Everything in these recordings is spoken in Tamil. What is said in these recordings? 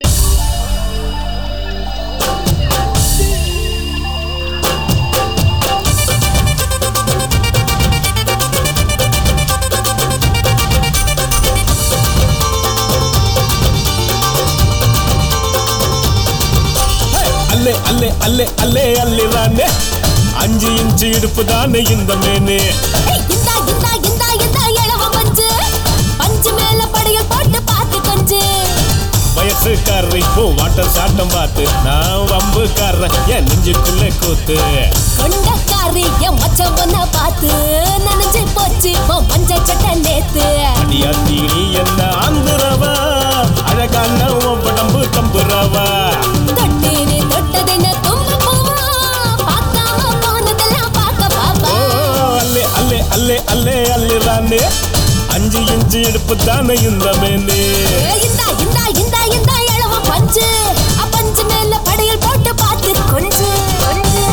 அல்லே அல்லே அல்லே அல்லே அல்லே தானே அஞ்சு இன்ச்சு இடுப்பு தானே இந்த மேனு ஏய், இந்தா இந்தா இந்தா இந்தா இளவ மஞ்சு பஞ்சு மேல படைய போட்டு பார்த்து கொஞ்சு வயசுக்காரர் இப்போ வாட்டர் சாட்டம் பார்த்து நான் வம்புக்காரன் என் நெஞ்சுக்குள்ள கூத்து கொண்டக்காரி என் மச்சம் ஒன்ன பார்த்து நனைஞ்சு போச்சு உன் மஞ்ச சட்டை நேத்து அடியாத்தி நீ என்ன ஆந்துறவா அழகான உன் படம்பு தம்புறவா தொட்டேனே தொட்டதென்ன தும்ப பூவா பார்க்காம போனதெல்லாம் பார்க்க ஓ பாப்பா அல்லே அல்லே அல்லே அல்லே அல்லே தானே அஞ்சு இன்ச்சு இடுப்பு தானே இந்த மேனு ஏய், இந்தா இந்தா இந்தா இந்தா இளவ பஞ்சு அ பஞ்சு மேல படையல் போட்டு பார்த்து கொஞ்சு கொஞ்சு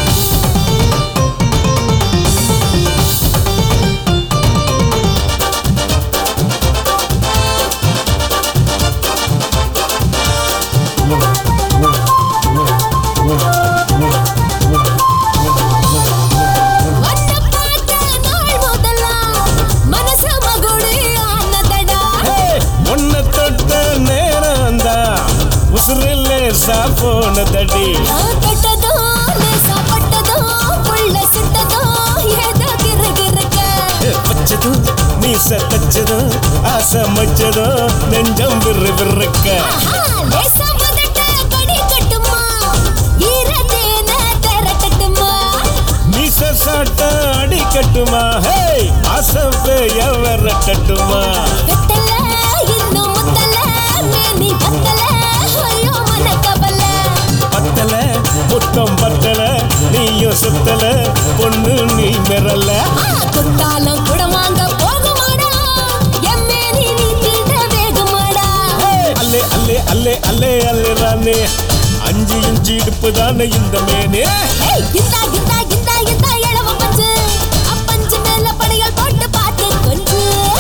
வந்த பார்த்த நாள் முதலாம் மனசு மகுடி ஆனதடா ஒன்ன தொட்ட நேரம் தான் உசுரில் லேசா போனதடி நான் தொட்டதோ லேசா பட்டதோ புள்ள சுட்டதோ ஏதோ கிறுகிறுக்க வச்சதும் மீச தச்சதும் ஆசை மச்சதும் நெஞ்சம் விறு விறுக்க ஆஹா லேசா மதட்ட கடி கட்டுமா ஈரத்தேன திரட்டட்டுமா மீச சாட்ட அடிக்கட்டுமா ஹே ஆசை பேய விரட்டட்டுமா வெத்தல இன்னும் முத்தல மேனி பத்தல ஐயோ மனக்கவல பத்தல முத்தம் பத்தல நீயும் சுத்தல பொண்ணு நீ மிரல ஆ குத்தாலம் குடமாங்க போகுமாடா எம்மேனி நீ தீண்ட வேகுமாடா அல்லே அல்லே அல்லே அல்லே அல்லே தானே அஞ்சு இன்ச்சு இடுப்பு தானே இந்த மேனே ஏய் இந்தா இந்தா இந்தா இந்தா இளவ பஞ்சு அப்பஞ்சு மேல படைகள் போட்டு பார்த்து கொஞ்சு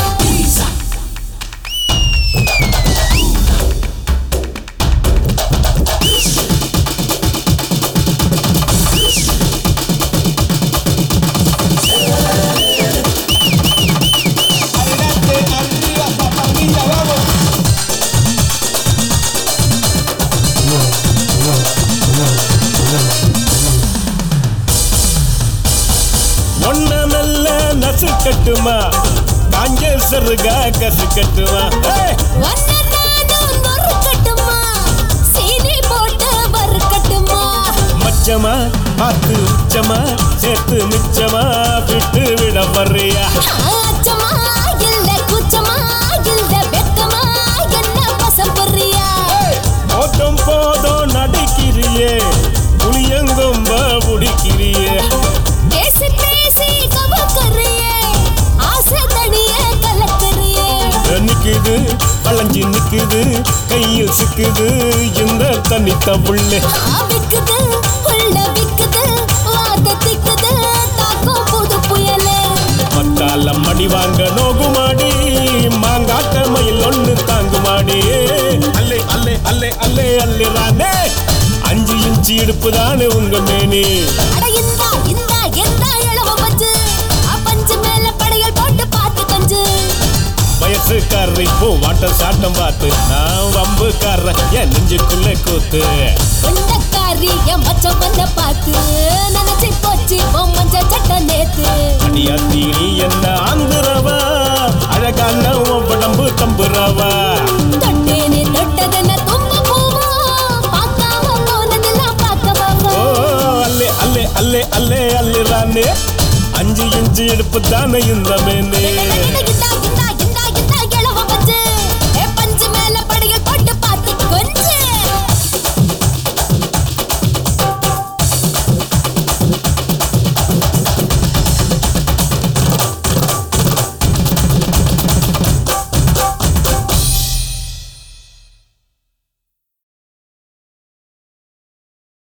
ஒன்ன மெல்ல நசுக்கட்டுமா காஞ்ச சருகா கசுக்கட்டுமா ஏய், ஒன்ன நானும் நொறுக்கட்டுமா சீனி போட்டு வறுக்கட்டுமா மச்சமா பார்த்து உச்சமா சேர்த்து மிச்சமா விட்டு விட வர்றியா அச்சமா இல்ல குச்சமா இல்ல வெக்கமா என்ன பசம் புரியா போதும் போதும் நடிக்கிறியே புளியங்கொம்ப பிடிக்கிறியே பேசி பேசி கவக்கறியே ஆசை தனிய கலக்கறியே நிக்குது வளைஞ்சு நிக்குது கையில் சிக்குது இந்த தனித்த புள்ளே ஆவிக்குது உள்ள விக்குது வாத திக்குது தாக்கும் புது புயலே மத்தால மடி வாங்க நோகுமாடி மாங்காட்ட மயில் ஒண்ணு தாங்குமாடி அல்லே அல்லே அல்லே அல்லே அல்லே தானே அஞ்சு இன்ச்சு இடுப்பு தானே உங்க மேனி அட இந்தா இந்தா எந்தா இளவ பஞ்சு அப்பஞ்சு மேல படையல் போட்டு பார்த்து கொஞ்சு வயசுக்காரர் இப்போ வாட்டர் சாட்டம் பார்த்து நான் வம்புக்காரன் என் நெஞ்சுக்குள்ள கூத்து கொண்டக்காரி என் மச்சம் வந்த பார்த்து நினைச்சு போச்சு உன் மஞ்ச சட்டை நேத்து அடியாத்தி நீ என்ன ஆந்துறவா அழகான உன் உடம்பு தம்புறவா தொட்டேனே தொட்டதென்ன தும்ப பூவா பார்க்காம போனதெல்லாம் பார்க்க ஓ பாப்பா அல்லே அல்லே அல்லே அல்லே அல்லே தானே அஞ்சு இன்ச்சு இடுப்பு தானே இந்த மேனே இந்தா